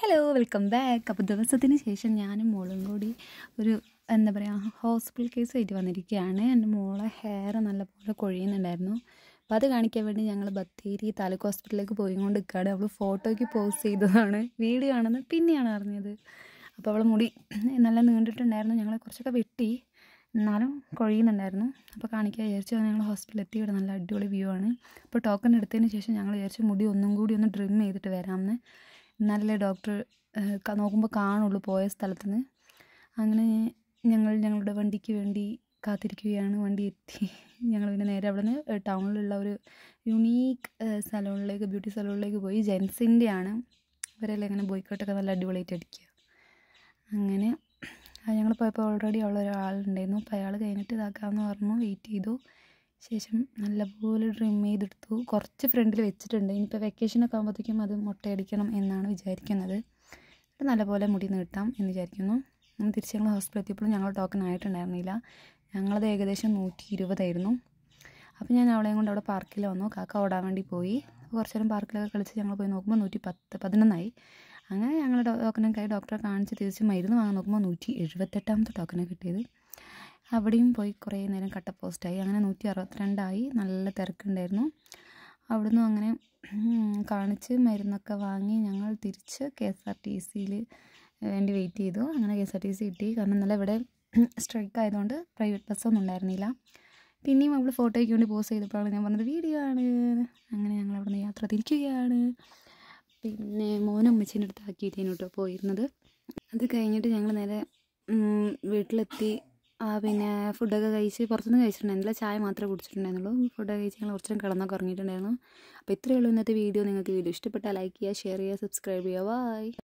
hello welcome back അപ്പോൾ ദിവസത്തിന് ശേഷം ഞാനും മോളും കൂടി ഒരു എന്താ പറയുക ഹോസ്പിറ്റൽ കേസ് ആയിട്ട് വന്നിരിക്കുകയാണ് എൻ്റെ മോളെ ഹെയർ നല്ലപോലെ കൊഴിയുന്നുണ്ടായിരുന്നു അപ്പോൾ അത് കാണിക്കാൻ വേണ്ടി ഞങ്ങൾ ബത്തേരി താലൂക്ക് ഹോസ്പിറ്റലിലേക്ക് പോയിക്കൊണ്ട് നിൽക്കുകയാണ് അവൾ ഫോട്ടോയ്ക്ക് പോസ്റ്റ് ചെയ്തതാണ് വീഡിയോ ആണെന്ന് പിന്നെയാണ് അറിഞ്ഞത് അപ്പോൾ അവൾ മുടി നല്ല നീണ്ടിട്ടുണ്ടായിരുന്നു ഞങ്ങൾ കുറച്ചൊക്കെ വെട്ടി എന്നാലും കൊഴിയുന്നുണ്ടായിരുന്നു അപ്പോൾ കാണിക്കാൻ വിചാരിച്ചു അങ്ങനെ ഞങ്ങൾ ഹോസ്പിറ്റലിൽ എത്തി ഇവിടെ നല്ല അടിപൊളി വ്യൂ ആണ് അപ്പോൾ ടോക്കൺ എടുത്തതിന് ശേഷം ഞങ്ങൾ വിചാരിച്ചു മുടി ഒന്നും കൂടി ഒന്ന് ഡ്രിം ചെയ്തിട്ട് വരാമെന്ന് എന്നാലല്ലേ ഡോക്ടർ നോക്കുമ്പോൾ കാണുള്ളൂ പോയ സ്ഥലത്ത് നിന്ന് അങ്ങനെ ഞങ്ങൾ ഞങ്ങളുടെ വണ്ടിക്ക് വേണ്ടി കാത്തിരിക്കുകയാണ് വണ്ടി എത്തി ഞങ്ങൾ പിന്നെ നേരെ അവിടെ നിന്ന് ടൗണിലുള്ള ഒരു യുണീക്ക് സലൂണിലേക്ക് ബ്യൂട്ടി സലൂണിലേക്ക് പോയി ജെൻസിൻ്റെയാണ് ഇവരെല്ലാം ഇങ്ങനെ ബോയ്ക്കോട്ടൊക്കെ നല്ല അടിപൊളിയായിട്ട് അടിക്കുക അങ്ങനെ ഞങ്ങൾ പോയപ്പോൾ ഓൾറെഡി ഉള്ള ഒരാളുണ്ടായിരുന്നു അപ്പോൾ അയാൾ കഴിഞ്ഞിട്ട് ഇതാക്കാമെന്ന് പറഞ്ഞു വെയിറ്റ് ചെയ്തു ശേഷം നല്ലപോലെ ട്രിം ചെയ്തെടുത്തു കുറച്ച് ഫ്രണ്ടിൽ വെച്ചിട്ടുണ്ട് ഇനിയിപ്പോൾ വെക്കേഷനൊക്കെ ആകുമ്പോഴത്തേക്കും അത് മുട്ടയടിക്കണം എന്നാണ് വിചാരിക്കുന്നത് എന്നിട്ട് നല്ലപോലെ മുടി നീട്ടാം എന്ന് വിചാരിക്കുന്നു അങ്ങനെ തിരിച്ച് ഞങ്ങൾ ഹോസ്പിറ്റലിൽ എത്തിയപ്പോഴും ഞങ്ങൾ ടോക്കൺ ആയിട്ടുണ്ടായിരുന്നില്ല ഞങ്ങളത് ഏകദേശം നൂറ്റി ഇരുപതായിരുന്നു അപ്പോൾ ഞാൻ അവളെയും കൊണ്ട് അവിടെ പാർക്കിൽ വന്നു കാക്ക ഓടാൻ വേണ്ടി പോയി കുറച്ച് നേരം പാർക്കിലൊക്കെ കളിച്ച് ഞങ്ങൾ പോയി നോക്കുമ്പോൾ നൂറ്റി പത്ത് പതിനൊന്നായി അങ്ങനെ ഞങ്ങൾ ടോക്കനൊക്കെ ആയി ഡോക്ടറെ കാണിച്ച് തിരിച്ച് മരുന്ന് വാങ്ങാൻ നോക്കുമ്പോൾ നൂറ്റി എഴുപത്തെട്ടാമത്തെ ടോക്കനെ കിട്ടിയത് അവിടെയും പോയി കുറേ നേരം കട്ട പോസ്റ്റായി അങ്ങനെ നൂറ്റി അറുപത്തിരണ്ടായി നല്ല തിരക്കുണ്ടായിരുന്നു അവിടുന്ന് അങ്ങനെ കാണിച്ച് മരുന്നൊക്കെ വാങ്ങി ഞങ്ങൾ തിരിച്ച് കെ എസ് ആർ ടി സിയിൽ വേണ്ടി വെയിറ്റ് ചെയ്തു അങ്ങനെ K S R T C കിട്ടി കാരണം ഇന്നലെ ഇവിടെ സ്ട്രൈക്ക് ആയതുകൊണ്ട് പ്രൈവറ്റ് ബസ്സൊന്നും ഉണ്ടായിരുന്നില്ല പിന്നെയും അവൾ ഫോട്ടോയ്ക്ക് വേണ്ടി പോസ്റ്റ് ചെയ്തപ്പോഴാണ് ഞാൻ പറഞ്ഞത് വീഡിയോ ആണ് അങ്ങനെ ഞങ്ങൾ അവിടെ നിന്ന് യാത്ര തിരിക്കുകയാണ് പിന്നെ മോനും അമ്മച്ചീൻ്റെ അടുത്ത് ആക്കിയിട്ടേനു കേട്ടോ പോയിരുന്നത് അത് കഴിഞ്ഞിട്ട് ഞങ്ങൾ നേരെ വീട്ടിലെത്തി ആ പിന്നെ ഫുഡൊക്കെ കഴിച്ച് പുറത്തുനിന്ന് കഴിച്ചിട്ടുണ്ടായിരുന്നില്ല ചായ മാത്രമേ കുടിച്ചിട്ടുണ്ടായിരുന്നുള്ളൂ ഫുഡൊക്കെ കഴിച്ച് ഞങ്ങൾ കുറച്ച് നേരം കിടന്നൊക്കെ ഉറങ്ങിയിട്ടുണ്ടായിരുന്നു അപ്പോൾ ഇത്രയേ ഉള്ളൂ ഇന്നത്തെ വീഡിയോ നിങ്ങൾക്ക് വീഡിയോ ഇഷ്ടപ്പെട്ടാൽ ലൈക്ക് ചെയ്യുക ഷെയർ ചെയ്യുക സബ്സ്ക്രൈബ് ചെയ്യുക ബായ്